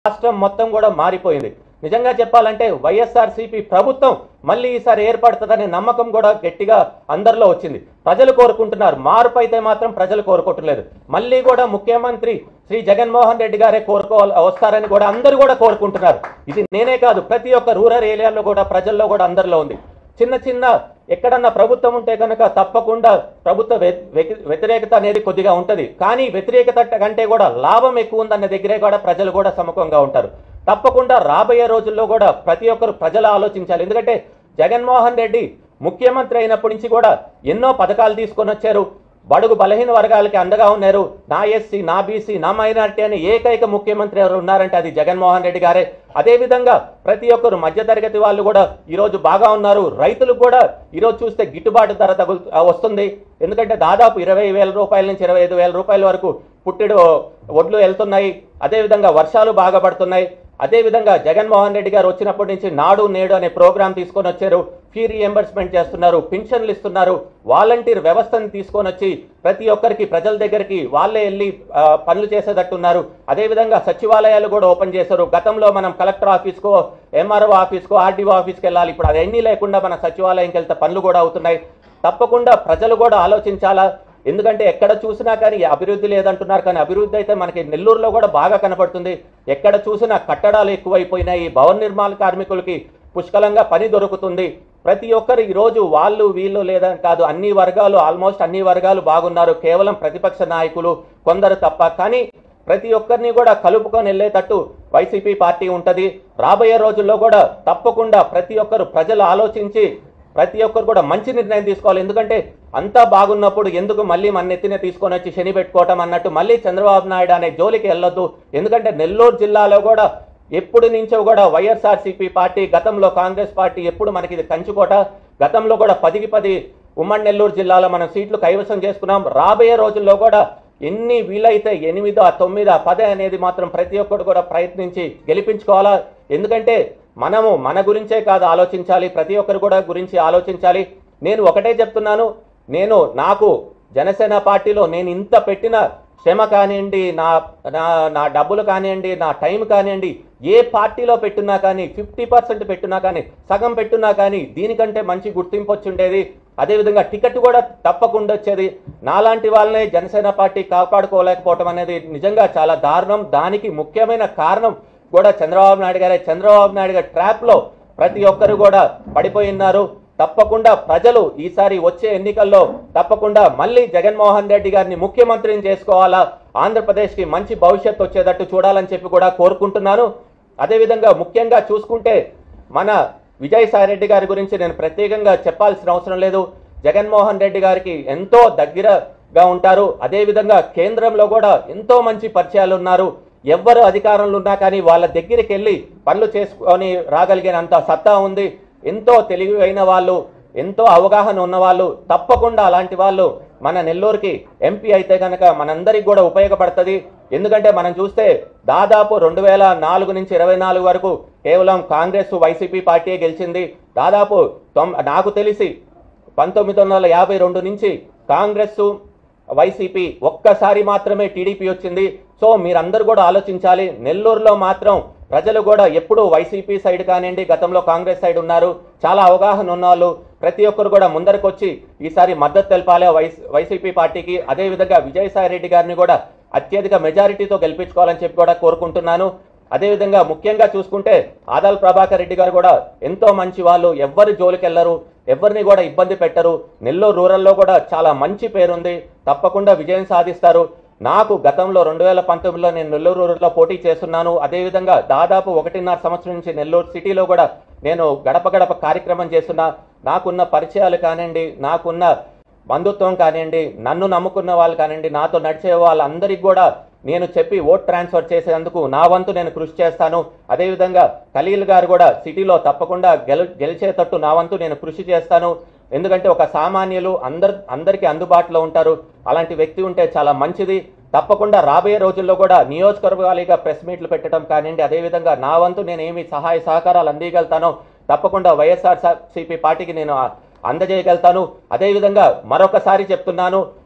రాష్ట్రం మొత్తం కూడా మారిపోయింది నిజంగా చెప్పాలంటే వైఎస్ఆర్సీపీ ప్రభుత్వం మళ్ళీ ఈసారి ఏర్పడుతుందనే నమ్మకం కూడా గట్టిగా అందరిలో వచ్చింది ప్రజలు కోరుకుంటున్నారు మార్పు అయితే మాత్రం ప్రజలు కోరుకోవట్లేదు మళ్ళీ కూడా ముఖ్యమంత్రి శ్రీ జగన్మోహన్ రెడ్డి గారే కోరుకోవాలి వస్తారని కూడా అందరూ కూడా కోరుకుంటున్నారు ఇది నేనే కాదు ప్రతి ఒక్క రూరల్ ఏరియాలో కూడా ప్రజల్లో కూడా అందరిలో ఉంది చిన్న చిన్న ఎక్కడన్నా ప్రభుత్వం ఉంటే కనుక తప్పకుండా ప్రభుత్వ వ్య- వ్య- వ్యతిరేకత అనేది కొద్దిగా ఉంటది కానీ వ్యతిరేకత కంటే కూడా లాభం ఎక్కువ ఉందన్న దగ్గరే కూడా ప్రజలు కూడా సముఖంగా ఉంటారు తప్పకుండా రాబోయే రోజుల్లో కూడా ప్రతి ఒక్కరు ప్రజలు ఆలోచించాలి ఎందుకంటే జగన్మోహన్ రెడ్డి ముఖ్యమంత్రి అయినప్పటి నుంచి కూడా ఎన్నో పథకాలు తీసుకొని వచ్చారు బడుగు బలహీన వర్గాలకి అండగా ఉన్నారు నా ఎస్సీ నా బీసీ నా మైనారిటీ అని ఏకైక ముఖ్యమంత్రి ఎవరు ఉన్నారంటే అది జగన్మోహన్ రెడ్డి గారే అదేవిధంగా ప్రతి ఒక్కరు మధ్యతరగతి వాళ్ళు కూడా ఈరోజు బాగా ఉన్నారు రైతులకు కూడా ఈరోజు చూస్తే గిట్టుబాటు ధర తగులు ఆ, వస్తుంది ఎందుకంటే దాదాపు ఇరవై వేల రూపాయల నుంచి ఇరవై ఐదు వేల రూపాయల వరకు పుట్టెడు ఒడ్లు వెళ్తున్నాయి అదేవిధంగా వర్షాలు బాగా పడుతున్నాయి అదేవిధంగా జగన్మోహన్ రెడ్డి గారు వచ్చినప్పటి నుంచి నాడు నేడు అనే ప్రోగ్రాం తీసుకొని వచ్చారు ఫీ రియంబర్స్మెంట్ చేస్తున్నారు పింఛన్లు ఇస్తున్నారు వాలంటీర్ వ్యవస్థను తీసుకొని వచ్చి ప్రతి ఒక్కరికి ప్రజల దగ్గరికి వాళ్ళే వెళ్ళి ఆ, పనులు చేసేటట్టున్నారు అదేవిధంగా సచివాలయాలు కూడా ఓపెన్ చేశారు గతంలో మనం కలెక్టర్ ఆఫీస్కో ఎంఆర్ఓ ఆఫీస్కో ఆర్డీఓ ఆఫీస్కి వెళ్ళాలి ఇప్పుడు అవన్నీ లేకుండా మన సచివాలయంకి వెళ్తే పనులు కూడా అవుతున్నాయి తప్పకుండా ప్రజలు కూడా ఆలోచించాలా ఎందుకంటే ఎక్కడ చూసినా కానీ అభివృద్ధి లేదంటున్నారు కానీ అభివృద్ధి అయితే మనకి నెల్లూరులో కూడా బాగా కనపడుతుంది ఎక్కడ చూసినా కట్టడాలు ఎక్కువైపోయినాయి భవన నిర్మాణ కార్మికులకి పుష్కలంగా పని దొరుకుతుంది ప్రతి ఒక్కరు ఈరోజు వాళ్ళు వీళ్ళు లేదని కాదు అన్ని వర్గాలు ఆల్మోస్ట్ అన్ని వర్గాలు బాగున్నారు కేవలం ప్రతిపక్ష నాయకులు కొందరు తప్ప కానీ ప్రతి ఒక్కరిని కూడా కలుపుకొని వెళ్ళేటట్టు వైసీపీ పార్టీ ఉంటది రాబోయే రోజుల్లో కూడా తప్పకుండా ప్రతి ఒక్కరు ప్రజలు ఆలోచించి ప్రతి ఒక్కరు కూడా మంచి నిర్ణయం తీసుకోవాలి ఎందుకంటే అంతా బాగున్నప్పుడు ఎందుకు మళ్ళీ మన ఎత్తిన తీసుకొని వచ్చి శని పెట్టుకోవటం అన్నట్టు మళ్ళీ చంద్రబాబు నాయుడు అనే జోలికి వెళ్ళొద్దు ఎందుకంటే నెల్లూరు జిల్లాలో కూడా ఎప్పుడు నుంచో కూడా వైఎస్ఆర్సీపీ పార్టీ గతంలో కాంగ్రెస్ పార్టీ ఎప్పుడు మనకి ఇది కంచుకోట గతంలో కూడా పదికి పది ఉమ్మడి నెల్లూరు జిల్లాలో మనం సీట్లు కైవసం చేసుకున్నాం రాబోయే రోజుల్లో కూడా ఎన్ని వీలైతే ఎనిమిదో తొమ్మిదో పదే అనేది మాత్రం ప్రతి ఒక్కరు కూడా ప్రయత్నించి గెలిపించుకోవాలా ఎందుకంటే మనము మన గురించే కాదు ఆలోచించాలి ప్రతి ఒక్కరు కూడా గురించి ఆలోచించాలి నేను ఒకటే చెప్తున్నాను నేను నాకు జనసేన పార్టీలో నేను ఇంత పెట్టిన శ్రమ కానివ్వండి నా నా నా డబ్బులు కానివ్వండి నా టైం కానివ్వండి ఏ పార్టీలో పెట్టున్నా కానీ ఫిఫ్టీ పర్సెంట్ పెట్టున్నా కానీ సగం పెట్టున్నా కానీ దీనికంటే మంచి గుర్తింపు వచ్చి ఉండేది అదేవిధంగా టికెట్ కూడా తప్పకుండా వచ్చేది నాలాంటి వాళ్ళనే జనసేన పార్టీ కాపాడుకోలేకపోవటం అనేది నిజంగా చాలా దారుణం దానికి ముఖ్యమైన కారణం కూడా చంద్రబాబు నాయుడు గారే చంద్రబాబు నాయుడు గారి ట్రాప్లో ప్రతి ఒక్కరు కూడా పడిపోయి ఉన్నారు తప్పకుండా ప్రజలు ఈసారి వచ్చే ఎన్నికల్లో తప్పకుండా మళ్ళీ జగన్మోహన్ రెడ్డి గారిని ముఖ్యమంత్రిని చేసుకోవాలా ఆంధ్రప్రదేశ్కి మంచి భవిష్యత్తు వచ్చేటట్టు చూడాలని చెప్పి కూడా కోరుకుంటున్నాను అదేవిధంగా ముఖ్యంగా చూసుకుంటే మన విజయసాయి రెడ్డి గారి గురించి నేను ప్రత్యేకంగా చెప్పాల్సిన అవసరం లేదు జగన్మోహన్ రెడ్డి గారికి ఎంతో దగ్గరగా ఉంటారు అదేవిధంగా కేంద్రంలో కూడా ఎంతో మంచి పరిచయాలు ఉన్నారు ఎవ్వరు అధికారంలో ఉన్నా కానీ వాళ్ళ దగ్గరికి వెళ్ళి పనులు చేసుకొని రాగలిగినంత సత్తా ఉంది ఎంతో తెలివైన వాళ్ళు ఎంతో అవగాహన ఉన్న వాళ్ళు తప్పకుండా అలాంటి వాళ్ళు మన నెల్లూరుకి ఎంపీ అయితే కనుక మనందరికి కూడా ఉపయోగపడుతుంది ఎందుకంటే మనం చూస్తే దాదాపు రెండు వేల నాలుగు నుంచి ఇరవై నాలుగు వరకు కేవలం కాంగ్రెస్ వైసీపీ పార్టీ గెలిచింది దాదాపు తొమ్ నాకు తెలిసి పంతొమ్మిది వందల యాభై రెండు నుంచి కాంగ్రెస్ వైసీపీ ఒక్కసారి మాత్రమే టీడీపీ వచ్చింది సో మీరందరూ కూడా ఆలోచించాలి నెల్లూరులో మాత్రం ప్రజలు కూడా ఎప్పుడూ వైసీపీ సైడ్ కానివ్వండి గతంలో కాంగ్రెస్ సైడ్ ఉన్నారు చాలా అవగాహన ఉన్నవాళ్ళు ప్రతి ఒక్కరు కూడా ముందరకు వచ్చి ఈసారి మద్దతు తెలపాలి వైస్ వైసీపీ పార్టీకి అదేవిధంగా విజయసాయి రెడ్డి గారిని కూడా అత్యధిక మెజారిటీతో గెలిపించుకోవాలని చెప్పి కూడా కోరుకుంటున్నాను అదేవిధంగా ముఖ్యంగా చూసుకుంటే ఆదాల్ ప్రభాకర్ రెడ్డి గారు కూడా ఎంతో మంచి వాళ్ళు ఎవ్వరి జోలికి వెళ్ళరు ఎవరిని కూడా ఇబ్బంది పెట్టరు నెల్లూరు రూరల్లో కూడా చాలా మంచి పేరుంది తప్పకుండా విజయం సాధిస్తారు నాకు గతంలో రెండు వేల పంతొమ్మిదిలో నేను నెల్లూరు రూరల్లో పోటీ చేస్తున్నాను అదేవిధంగా దాదాపు ఒకటిన్నర సంవత్సరం నుంచి నెల్లూరు సిటీలో కూడా నేను గడప గడప కార్యక్రమం చేస్తున్నా నాకున్న పరిచయాలు కానివ్వండి నాకున్న బంధుత్వం కానివ్వండి నన్ను నమ్ముకున్న వాళ్ళు కానివ్వండి నాతో నడిచే వాళ్ళందరికీ కూడా నేను చెప్పి ఓట్ ట్రాన్స్ఫర్ చేసేందుకు నా వంతు నేను కృషి చేస్తాను అదేవిధంగా ఖలీల్ గారు కూడా సిటీలో తప్పకుండా గెలు గెలిచేటట్టు నా వంతు నేను కృషి చేస్తాను ఎందుకంటే ఒక సామాన్యులు అందరు అందరికీ అందుబాటులో ఉంటారు అలాంటి వ్యక్తి ఉంటే చాలా మంచిది తప్పకుండా రాబోయే రోజుల్లో కూడా నియోజకవర్గాలుగా ప్రెస్ మీట్లు పెట్టడం కానివ్వండి అదేవిధంగా నా వంతు నేను ఏమి సహాయ సహకారాలు అందియగలుగుతానో తప్పకుండా వైఎస్ఆర్ సిపి పార్టీకి నేను అందజేయగలుగుతాను అదేవిధంగా మరొకసారి చెప్తున్నాను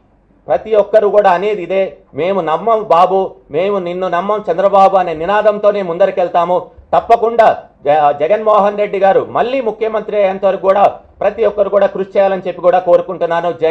ప్రతి ఒక్కరు కూడా అనేది ఇదే మేము నమ్మం బాబు మేము నిన్ను నమ్మం చంద్రబాబు అనే నినాదంతోనే ముందరికెళ్తాము తప్పకుండా జ- జగన్మోహన్ రెడ్డి గారు మళ్ళీ ముఖ్యమంత్రి అయ్యేంత వరకు కూడా ప్రతి ఒక్కరు కూడా కృషి చేయాలని చెప్పి కూడా కోరుకుంటున్నాను జై